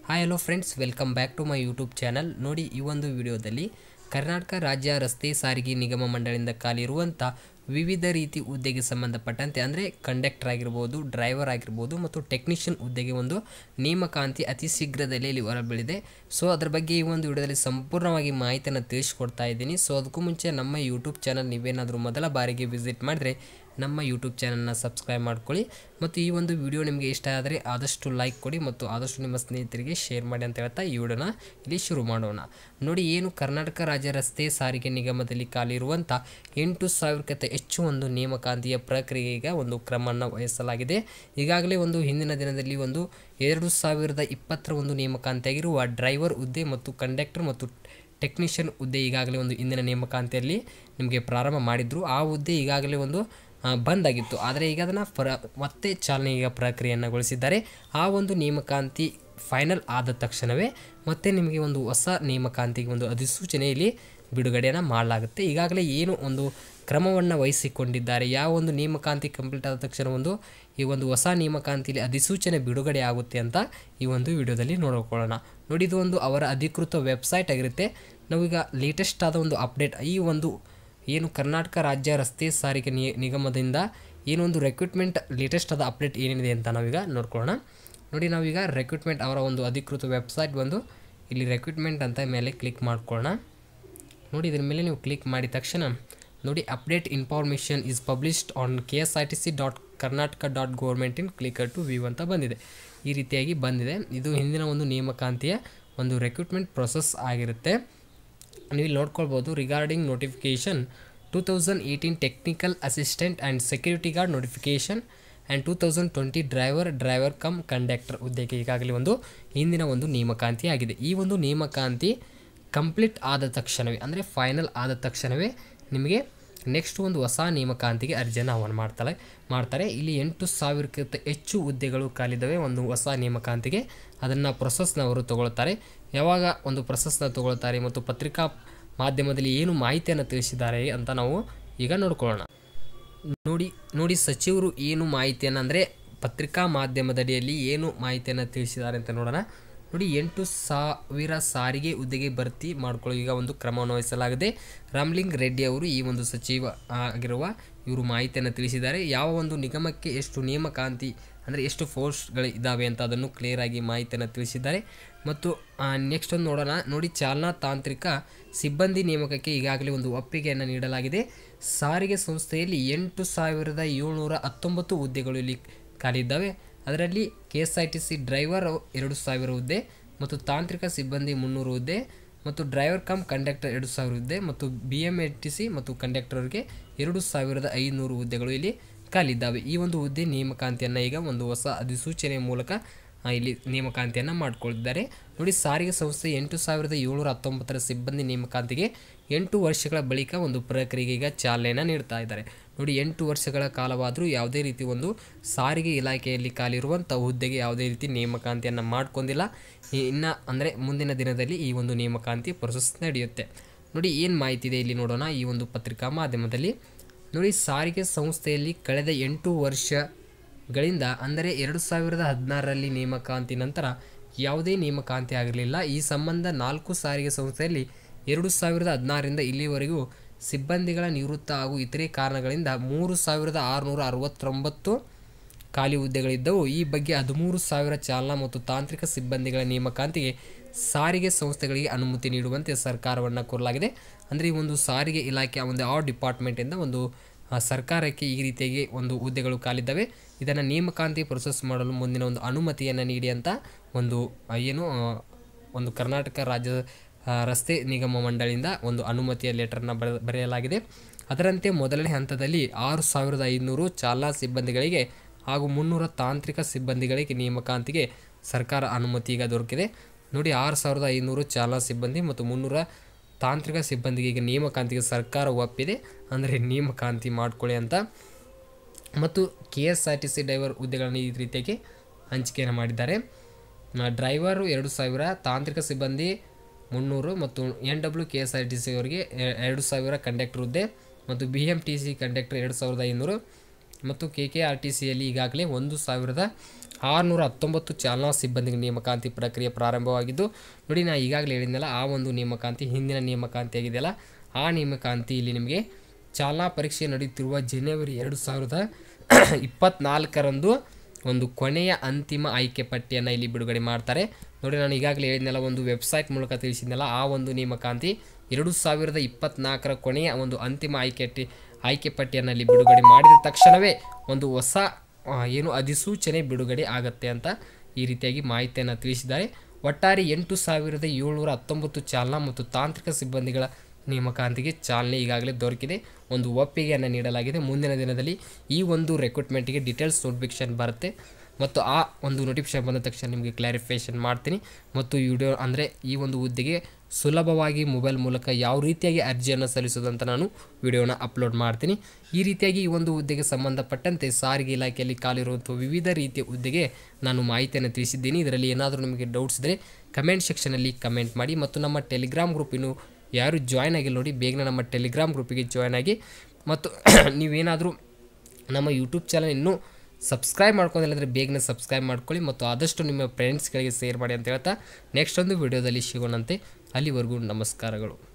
hi hello friends welcome back to my YouTube channel ನೋಡಿ ಈ ಒಂದು ವಿಡಿಯೋದಲ್ಲಿ ಕರ್ನಾಟಕ ರಾಜ್ಯ ರಸ್ತೆ ಸಾರಿಗೆ ನಿಗಮ ಮಂಡಳಿಯಿಂದ ಖಾಲಿ ಇರುವಂಥ ವಿವಿಧ ರೀತಿ ಹುದ್ದೆಗೆ ಸಂಬಂಧಪಟ್ಟಂತೆ ಅಂದರೆ ಕಂಡಕ್ಟರ್ ಆಗಿರ್ಬೋದು ಡ್ರೈವರ್ ಆಗಿರ್ಬೋದು ಮತ್ತು ಟೆಕ್ನಿಷಿಯನ್ ಹುದ್ದೆಗೆ ಒಂದು ನೇಮಕಾಂತಿ ಅತಿ ಶೀಘ್ರದಲ್ಲೇ ಇಲ್ಲಿ ಹೊರಬೀಳಿದೆ ಸೊ ಅದ್ರ ಬಗ್ಗೆ ಈ ಒಂದು ವಿಡಿಯೋದಲ್ಲಿ ಸಂಪೂರ್ಣವಾಗಿ ಮಾಹಿತಿಯನ್ನು ತಿಳಿಸ್ಕೊಡ್ತಾ ಇದ್ದೀನಿ ಸೊ ಅದಕ್ಕೂ ಮುಂಚೆ ನಮ್ಮ ಯೂಟ್ಯೂಬ್ ಚಾನಲ್ ನೀವೇನಾದರೂ ಮೊದಲ ಬಾರಿಗೆ ವಿಸಿಟ್ ಮಾಡಿದ್ರೆ ನಮ್ಮ ಯೂಟ್ಯೂಬ್ ಚಾನಲ್ನ ಸಬ್ಸ್ಕ್ರೈಬ್ ಮಾಡ್ಕೊಳ್ಳಿ ಮತ್ತು ಈ ಒಂದು ವಿಡಿಯೋ ನಿಮಗೆ ಇಷ್ಟ ಆದರೆ ಆದಷ್ಟು ಲೈಕ್ ಕೊಡಿ ಮತ್ತು ಆದಷ್ಟು ನಿಮ್ಮ ಸ್ನೇಹಿತರಿಗೆ ಶೇರ್ ಮಾಡಿ ಅಂತ ಹೇಳ್ತಾ ಈ ವಿಡಿಯೋನ ಇಲ್ಲಿ ಶುರು ಮಾಡೋಣ ನೋಡಿ ಏನು ಕರ್ನಾಟಕ ರಾಜ್ಯ ರಸ್ತೆ ಸಾರಿಗೆ ನಿಗಮದಲ್ಲಿ ಖಾಲಿ ಇರುವಂಥ ಎಂಟು ಸಾವಿರಕ್ಕಿಂತ ಹೆಚ್ಚು ಒಂದು ನೇಮಕಾತಿಯ ಪ್ರಕ್ರಿಯೆಗೆ ಒಂದು ಕ್ರಮವನ್ನು ವಹಿಸಲಾಗಿದೆ ಈಗಾಗಲೇ ಒಂದು ಹಿಂದಿನ ದಿನದಲ್ಲಿ ಒಂದು ಎರಡು ಸಾವಿರದ ಇಪ್ಪತ್ತರ ಒಂದು ನೇಮಕಾಂತಿಯಾಗಿರುವ ಡ್ರೈವರ್ ಹುದ್ದೆ ಮತ್ತು ಕಂಡಕ್ಟರ್ ಮತ್ತು ಟೆಕ್ನಿಷಿಯನ್ ಹುದ್ದೆ ಈಗಾಗಲೇ ಒಂದು ಇಂದಿನ ನೇಮಕಾಂತಿಯಲ್ಲಿ ನಿಮಗೆ ಪ್ರಾರಂಭ ಮಾಡಿದ್ರು ಆ ಹುದ್ದೆ ಈಗಾಗಲೇ ಒಂದು ಆ, ಬಂದ್ ಆಗಿತ್ತು ಆದರೆ ಈಗ ಅದನ್ನು ಪ್ರ ಮತ್ತೆ ಚಾಲನೆ ಈಗ ಪ್ರಕ್ರಿಯೆಯನ್ನುಗೊಳಿಸಿದ್ದಾರೆ ಆ ಒಂದು ನೇಮಕಾಂತಿ ಫೈನಲ್ ಆದ ತಕ್ಷಣವೇ ಮತ್ತೆ ನಿಮಗೆ ಒಂದು ಹೊಸ ನೇಮಕಾಂತಿಗೆ ಒಂದು ಅಧಿಸೂಚನೆ ಇಲ್ಲಿ ಬಿಡುಗಡೆಯನ್ನು ಮಾಡಲಾಗುತ್ತೆ ಈಗಾಗಲೇ ಏನು ಒಂದು ಕ್ರಮವನ್ನು ವಹಿಸಿಕೊಂಡಿದ್ದಾರೆ ಯಾವ ಒಂದು ನೇಮಕಾಂತಿ ಕಂಪ್ಲೀಟ್ ಆದ ತಕ್ಷಣ ಒಂದು ಈ ಒಂದು ಹೊಸ ನೇಮಕಾಂತಿಲಿ ಅಧಿಸೂಚನೆ ಬಿಡುಗಡೆ ಆಗುತ್ತೆ ಅಂತ ಈ ಒಂದು ವಿಡಿಯೋದಲ್ಲಿ ನೋಡ್ಕೊಳ್ಳೋಣ ನೋಡಿ ಇದು ಒಂದು ಅವರ ಅಧಿಕೃತ ವೆಬ್ಸೈಟ್ ಆಗಿರುತ್ತೆ ನಾವೀಗ ಲೇಟೆಸ್ಟ್ ಆದ ಒಂದು ಅಪ್ಡೇಟ್ ಈ ಒಂದು ಏನು ಕರ್ನಾಟಕ ರಾಜ್ಯ ರಸ್ತೆ ಸಾರಿಗೆ ನಿ ನಿಗಮದಿಂದ ಏನೊಂದು ರೆಕ್ರೂಟ್ಮೆಂಟ್ ಲೇಟೆಸ್ಟ್ ಆದ ಅಪ್ಡೇಟ್ ಏನಿದೆ ಅಂತ ನಾವೀಗ ನೋಡ್ಕೊಳ್ಳೋಣ ನೋಡಿ ನಾವೀಗ ರೆಕ್ರೂಟ್ಮೆಂಟ್ ಅವರ ಒಂದು ಅಧಿಕೃತ ವೆಬ್ಸೈಟ್ ಬಂದು ಇಲ್ಲಿ ರೆಕ್ರೂಟ್ಮೆಂಟ್ ಅಂತ ಮೇಲೆ ಕ್ಲಿಕ್ ಮಾಡ್ಕೊಳ್ಳೋಣ ನೋಡಿ ಇದ್ರ ಮೇಲೆ ನೀವು ಕ್ಲಿಕ್ ಮಾಡಿದ ತಕ್ಷಣ ನೋಡಿ update information is published on K S R T C dot Karnataka dot government in click here to view ಅಂತ ಬಂದಿದೆ ಈ ರೀತಿಯಾಗಿ ಬಂದಿದೆ ಇದು ಹಿಂದಿನ ಒಂದು ನೇಮಕಾಂತಿಯ ಒಂದು ರೆಕ್ರೂಟ್ಮೆಂಟ್ ಪ್ರೊಸೆಸ್ ಆಗಿರುತ್ತೆ ನೀವು ಇಲ್ಲಿ ನೋಡ್ಕೊಳ್ಬೋದು regarding notification two thousand eighteen technical assistant and security guard notification and two thousand twenty driver driver cum conductor ಹುದ್ದೆಗೆ ಈಗಾಗಲೇ ಒಂದು ಹಿಂದಿನ ಒಂದು ನೇಮಕಾಂತಿ ಆಗಿದೆ ಈ ಒಂದು ನೇಮಕಾಂತಿ ಕಂಪ್ಲೀಟ್ ಆದ ತಕ್ಷಣವೇ ಅಂದರೆ ಫೈನಲ್ ಆದ ತಕ್ಷಣವೇ ನಿಮಗೆ ನೆಕ್ಸ್ಟ್ ಒಂದು ಹೊಸ ನೇಮಕಾಂತಿಗೆ ಅರ್ಜಿಯನ್ನು ಆಹ್ವಾನ ಮಾಡ್ತಾರೆ ಮಾಡ್ತಾರೆ ಇಲ್ಲಿ ಎಂಟು ಸಾವಿರಕ್ಕಿಂತ ಹೆಚ್ಚು ಹುದ್ದೆಗಳು ಖಾಲಿದ್ದಾವೆ ಒಂದು ಹೊಸ ನೇಮಕಾಂತಿಗೆ ಅದನ್ನು ಪ್ರೊಸೆಸ್ನ ಅವರು ತಗೊಳ್ತಾರೆ ಯಾವಾಗ ಒಂದು ಪ್ರೊಸೆಸ್ನ ತಗೊಳ್ತಾರೆ ಮತ್ತು ಪತ್ರಿಕಾ ಮಾಧ್ಯಮದಲ್ಲಿ ಏನು ಮಾಹಿತಿಯನ್ನು ತಿಳಿಸಿದ್ದಾರೆ ಅಂತ ನಾವು ಈಗ ನೋಡ್ಕೊಳ್ಳೋಣ ನೋಡಿ ನೋಡಿ ಸಚಿವರು ಏನು ಮಾಹಿತಿಯನ್ನು ಅಂದರೆ ಪತ್ರಿಕಾ ಮಾಧ್ಯಮದಡಿಯಲ್ಲಿ ಏನು ಮಾಹಿತಿಯನ್ನು ತಿಳಿಸಿದ್ದಾರೆ ಅಂತ ನೋಡೋಣ ನೋಡಿ ಎಂಟು ಸಾವಿರ ಸಾರಿಗೆ ಹುದ್ದೆಗೆ ಭರ್ತಿ ಮಾಡ್ಕೊಳ್ಳೋ ಈಗ ಒಂದು ಕ್ರಮವನ್ನು ವಹಿಸಲಾಗಿದೆ ರಾಮ್ಲಿಂಗ್ ರೆಡ್ಡಿ ಅವರು ಈ ಒಂದು ಸಚಿವ ಆಗಿರುವ ಇವರು ಮಾಹಿತಿಯನ್ನು ತಿಳಿಸಿದ್ದಾರೆ ಯಾವ ಒಂದು ನಿಗಮಕ್ಕೆ ಎಷ್ಟು ನೇಮಕಾಂತಿ ಅಂದರೆ ಎಷ್ಟು ಫೋರ್ಸ್ಗಳು ಇದ್ದಾವೆ ಅಂತ ಅದನ್ನು ಕ್ಲಿಯರಾಗಿ ಮಾಹಿತಿಯನ್ನು ತಿಳಿಸಿದ್ದಾರೆ ಮತ್ತು ನೆಕ್ಸ್ಟ್ ಒಂದು ನೋಡೋಣ ನೋಡಿ ಚಾಲನಾ ತಾಂತ್ರಿಕ ಸಿಬ್ಬಂದಿ ನೇಮಕಕ್ಕೆ ಈಗಾಗಲೇ ಒಂದು ಒಪ್ಪಿಗೆಯನ್ನು ನೀಡಲಾಗಿದೆ ಸಾರಿಗೆ ಸಂಸ್ಥೆಯಲ್ಲಿ ಎಂಟು ಸಾವಿರದ ಏಳ್ನೂರ ಹತ್ತೊಂಬತ್ತು ಹುದ್ದೆಗಳು ಇಲ್ಲಿ ಖಾಲಿ ಇದ್ದಾವೆ ಅದರಲ್ಲಿ K S I T C driver ಎರಡು ಸಾವಿರ ಹುದ್ದೆ ಮತ್ತು ತಾಂತ್ರಿಕ ಸಿಬ್ಬಂದಿ ಮುನ್ನೂರು ಹುದ್ದೆ ಮತ್ತು ಡ್ರೈವರ್ ಕಮ್ ಕಂಡಕ್ಟರ್ ಎರಡು ಸಾವಿರ ಹುದ್ದೆ ಮತ್ತು B M A T C ಮತ್ತು ಕಂಡಕ್ಟರ್ಗೆ ಎರಡು ಸಾವಿರದ ಐನೂರು ಹುದ್ದೆಗಳು ಇಲ್ಲಿ ಖಾಲಿದ್ದಾವೆ ಈ ಒಂದು ಹುದ್ದೆ ನೇಮಕಾಂತಿಯನ್ನು ಈಗ ಒಂದು ಹೊಸ ಅಧಿಸೂಚನೆಯ ಮೂಲಕ ಆ, ಇಲ್ಲಿ ನೇಮಕಾಂತಿಯನ್ನು ಮಾಡಿಕೊಂಡಿದ್ದಾರೆ ನೋಡಿ ಸಾರಿಗೆ ಸಂಸ್ಥೆ ಎಂಟು ಸಾವಿರದ ಏಳ್ನೂರ ಹತ್ತೊಂಬತ್ತರ ಸಿಬ್ಬಂದಿ ನೇಮಕಾಂತಿಗೆ ಎಂಟು ವರ್ಷಗಳ ಬಳಿಕ ಒಂದು ಪ್ರಕ್ರಿಯೆಗೆ ಈಗ ಚಾಲನೆಯನ್ನು ನೀಡ್ತಾ ಇದ್ದಾರೆ ನೋಡಿ ಎಂಟು ವರ್ಷಗಳ ಕಾಲವಾದರೂ ಯಾವುದೇ ರೀತಿ ಒಂದು ಸಾರಿಗೆ ಇಲಾಖೆಯಲ್ಲಿ ಖಾಲಿರುವಂಥ ಹುದ್ದೆಗೆ ಯಾವುದೇ ರೀತಿ ನೇಮಕಾಂತಿಯನ್ನು ಮಾಡ್ಕೊಂಡಿಲ್ಲ ಇನ್ನು ಅಂದರೆ ಮುಂದಿನ ದಿನದಲ್ಲಿ ಈ ಒಂದು ನೇಮಕಾಂತಿ ಪ್ರೊಸೆಸ್ ನಡೆಯುತ್ತೆ ನೋಡಿ ಏನು ಮಾಹಿತಿ ಇದೆ ಇಲ್ಲಿ ನೋಡೋಣ ಈ ಒಂದು ಪತ್ರಿಕಾ ಮಾಧ್ಯಮದಲ್ಲಿ ನೋಡಿ ಸಾರಿಗೆ ಸಂಸ್ಥೆಯಲ್ಲಿ ಕಳೆದ ಎಂಟು ವರ್ಷಗಳಿಂದ ಅಂದರೆ ಎರಡು ಸಾವಿರದ ಹದಿನಾರರಲ್ಲಿ ನೇಮಕಾಂತಿ ನಂತರ ಯಾವುದೇ ನೇಮಕಾಂತಿ ಆಗಿರಲಿಲ್ಲ ಈ ಸಂಬಂಧ ನಾಲ್ಕು ಸಾರಿಗೆ ಸಂಸ್ಥೆಯಲ್ಲಿ ಎರಡು ಸಾವಿರದ ಹದಿನಾರರಿಂದ ಇಲ್ಲಿವರೆಗೂ ಸಿಬ್ಬಂದಿಗಳ ನಿವೃತ್ತ ಹಾಗೂ ಇತರೆ ಕಾರಣಗಳಿಂದ ಮೂರು ಸಾವಿರದ ಆರುನೂರ ಅರವತ್ತೊಂಬತ್ತು ಖಾಲಿ ಹುದ್ದೆಗಳಿದ್ದವು ಈ ಬಗ್ಗೆ ಹದಿಮೂರು ಸಾವಿರ ಚಾಲನಾ ಮತ್ತು ತಾಂತ್ರಿಕ ಸಿಬ್ಬಂದಿಗಳ ನೇಮಕಾಂತಿಗೆ ಸಾರಿಗೆ ಸಂಸ್ಥೆಗಳಿಗೆ ಅನುಮತಿ ನೀಡುವಂತೆ ಸರ್ಕಾರವನ್ನು ಕೋರಲಾಗಿದೆ ಅಂದರೆ ಈ ಒಂದು ಸಾರಿಗೆ ಇಲಾಖೆ ಒಂದು ಆ ಡಿಪಾರ್ಟ್ಮೆಂಟಿಂದ ಒಂದು ಆ, ಸರ್ಕಾರಕ್ಕೆ ಈ ರೀತಿಯಾಗಿ ಒಂದು ಹುದ್ದೆಗಳು ಖಾಲಿದ್ದಾವೆ ಇದನ್ನು ನೇಮಕಾಂತಿ ಪ್ರೊಸೆಸ್ ಮಾಡಲು ಮುಂದಿನ ಒಂದು ಅನುಮತಿಯನ್ನು ನೀಡಿ ಅಂತ ಒಂದು ಆ, ಏನು ಆ, ಒಂದು ಕರ್ನಾಟಕ ರಾಜ್ಯ ಆ, ರಸ್ತೆ ನಿಗಮ ಮಂಡಳಿಯಿಂದ ಒಂದು ಅನುಮತಿಯ ಲೆಟರ್ನ ಬರೆ ಬರೆಯಲಾಗಿದೆ ಅದರಂತೆ ಮೊದಲನೇ ಹಂತದಲ್ಲಿ ಆರು ಸಾವಿರದ ಐನೂರು ಚಾಲನಾ ಸಿಬ್ಬಂದಿಗಳಿಗೆ ಹಾಗೂ ಮುನ್ನೂರ ತಾಂತ್ರಿಕ ಸಿಬ್ಬಂದಿಗಳಿಗೆ ನೇಮಕಾಂತಿಗೆ ಸರ್ಕಾರ ಅನುಮತಿ ಈಗ ದೊರಕಿದೆ ನೋಡಿ ಆರು ಸಾವಿರದ ಐನೂರು ಚಾಲನಾ ಸಿಬ್ಬಂದಿ ಮತ್ತು ಮುನ್ನೂರ ತಾಂತ್ರಿಕ ಸಿಬ್ಬಂದಿಗೆ ಈಗ ನೇಮಕಾಂತಿಗೆ ಸರ್ಕಾರ ಒಪ್ಪಿದೆ ಅಂದರೆ ನೇಮಕಾಂತಿ ಮಾಡ್ಕೊಳ್ಳಿ ಅಂತ ಮತ್ತು K S R T C driver ಹುದ್ದೆಗಳನ್ನು ಈ ರೀತಿಯಾಗಿ ಹಂಚಿಕೆಯನ್ನು ಮಾಡಿದ್ದಾರೆ ನ- ಡ್ರೈವರು ಎರಡು ಸಾವಿರ ತಾಂತ್ರಿಕ ಸಿಬ್ಬಂದಿ ಮುನ್ನೂರು ಮತ್ತು N W K S R T C ಅವರಿಗೆ ಎ- ಎರಡು ಸಾವಿರ ಕಂಡಕ್ಟರ್ ಹುದ್ದೆ ಮತ್ತು B M T C conductor ಎರಡು ಸಾವಿರದ ಐನೂರು ಮತ್ತು ಕೆ ಕೆ ಆರ್ ಟಿ ಸಿಯಲ್ಲಿ ಈಗಾಗಲೇ ಒಂದು ಸಾವಿರದ ಆರುನೂರ ಹತ್ತೊಂಬತ್ತು ಚಾಲನಾ ಸಿಬ್ಬಂದಿಗೆ ನೇಮಕಾತಿ ಪ್ರಕ್ರಿಯೆ ಪ್ರಾರಂಭವಾಗಿದ್ದು ನೋಡಿ ನಾ ಈಗಾಗಲೇ ಹೇಳಿದ್ನಲ್ಲ ಆ ಒಂದು ನೇಮಕಾತಿ ಹಿಂದಿನ ನೇಮಕಾತಿ ಆಗಿದೆಯಲ್ಲ ಆ ನೇಮಕಾತಿ ಇಲ್ಲಿ ನಿಮಗೆ ಚಾಲನಾ ಪರೀಕ್ಷೆ ನಡೆಯುತ್ತಿರುವ ಜನವರಿ ಎರಡು ಸಾವಿರದ ಇಪ್ಪತ್ನಾಲ್ಕರಂದು ಒಂದು ಕೊನೆಯ ಅಂತಿಮ ಆಯ್ಕೆ ಪಟ್ಟಿಯನ್ನು ಇಲ್ಲಿ ಬಿಡುಗಡೆ ಮಾಡ್ತಾರೆ ನೋಡಿ ನಾನು ಈಗಾಗಲೇ ಹೇಳಿದ್ನಲ್ಲ ಒಂದು ವೆಬ್ಸೈಟ್ ಮೂಲಕ ತಿಳಿಸಿದ್ನಲ್ಲ ಆ ಒಂದು ನೇಮಕಾತಿ ಎರಡು ಸಾವಿರದ ಇಪ್ಪತ್ನಾಲ್ಕರ ಕೊನೆಯ ಒಂದು ಅಂತಿಮ ಆಯ್ಕೆ ಟಿ- ಆಯ್ಕೆ ಪಟ್ಟಿಯನ್ನು ಇಲ್ಲಿ ಬಿಡುಗಡೆ ಮಾಡಿದ ತಕ್ಷಣವೇ ಒಂದು ಹೊಸ ಆ, ಏನು ಅಧಿಸೂಚನೆ ಬಿಡುಗಡೆ ಆಗತ್ತೆ ಅಂತ ಈ ರೀತಿಯಾಗಿ ಮಾಹಿತಿಯನ್ನು ತಿಳಿಸಿದ್ದಾರೆ ಒಟ್ಟಾರೆ ಎಂಟು ಸಾವಿರದ ಏಳ್ನೂರ ಹತ್ತೊಂಬತ್ತು ಚಾಲನಾ ಮತ್ತು ತಾಂತ್ರಿಕ ಸಿಬ್ಬಂದಿಗಳ ನೇಮಕಾತಿಗೆ ಚಾಲನೆ ಈಗಾಗಲೇ ದೊರಕಿದೆ ಒಂದು ಒಪ್ಪಿಗೆಯನ್ನು ನೀಡಲಾಗಿದೆ ಮುಂದಿನ ದಿನದಲ್ಲಿ ಈ ಒಂದು ರೆಕ್ರೂಟ್ಮೆಂಟ್ಗೆ ಡೀಟೇಲ್ಸ್ ನೋಟಿಫಿಕೇಶನ್ ಬರುತ್ತೆ ಮತ್ತು ಆ ಒಂದು ನೋಟಿಫಿಕೇಶನ್ ಬಂದ ತಕ್ಷಣ ನಿಮಗೆ ಕ್ಲಾರಿಫಿಕೇಷನ್ ಮಾಡ್ತೀನಿ ಮತ್ತು ಈ ವಿಡಿಯೋ ಅಂದರೆ ಈ ಒಂದು ಹುದ್ದೆಗೆ ಸುಲಭವಾಗಿ ಮೊಬೈಲ್ ಮೂಲಕ ಯಾವ ರೀತಿಯಾಗಿ ಅರ್ಜಿಯನ್ನು ಸಲ್ಲಿಸೋದಂತ ನಾನು ವಿಡಿಯೋನ ಅಪ್ಲೋಡ್ ಮಾಡ್ತೀನಿ ಈ ರೀತಿಯಾಗಿ ಈ ಒಂದು ಹುದ್ದೆಗೆ ಸಂಬಂಧಪಟ್ಟಂತೆ ಸಾರಿಗೆ ಇಲಾಖೆಯಲ್ಲಿ ಕಾಲಿರುವಂಥ ವಿವಿಧ ರೀತಿಯ ಹುದ್ದೆಗೆ ನಾನು ಮಾಹಿತಿಯನ್ನು ತಿಳಿಸಿದ್ದೀನಿ ಇದರಲ್ಲಿ ಏನಾದರೂ ನಿಮಗೆ ಡೌಟ್ಸ್ ಇದ್ದರೆ ಕಮೆಂಟ್ ಸೆಕ್ಷನಲ್ಲಿ ಕಮೆಂಟ್ ಮಾಡಿ ಮತ್ತು ನಮ್ಮ ಟೆಲಿಗ್ರಾಮ್ ಗ್ರೂಪ್ ಇನ್ನು ಯಾರು ಜಾಯ್ನ್ ಆಗಿಲ್ಲ ನೋಡಿ ಬೇಗನೆ ನಮ್ಮ ಟೆಲಿಗ್ರಾಮ್ ಗ್ರೂಪಿಗೆ ಜಾಯ್ನ್ ಆಗಿ ಮತ್ತು ನೀವೇನಾದರೂ ನಮ್ಮ ಯೂಟ್ಯೂಬ್ ಚಾನಲ್ ಇನ್ನೂ ಸಬ್ಸ್ಕ್ರೈಬ್ ಮಾಡ್ಕೊಂಡಿಲ್ಲಂದರೆ ಬೇಗನೆ ಸಬ್ಸ್ಕ್ರೈಬ್ ಮಾಡ್ಕೊಳ್ಳಿ ಮತ್ತು ಆದಷ್ಟು ನಿಮ್ಮ ಫ್ರೆಂಡ್ಸ್ಗಳಿಗೆ ಶೇರ್ ಮಾಡಿ ಅಂತ ಹೇಳ್ತಾ ನೆಕ್ಸ್ಟ್ ಒಂದು ವಿಡಿಯೋದಲ್ಲಿ ಸಿಗೋಣಂತೆ ಅಲ್ಲಿವರೆಗೂ ನಮಸ್ಕಾರಗಳು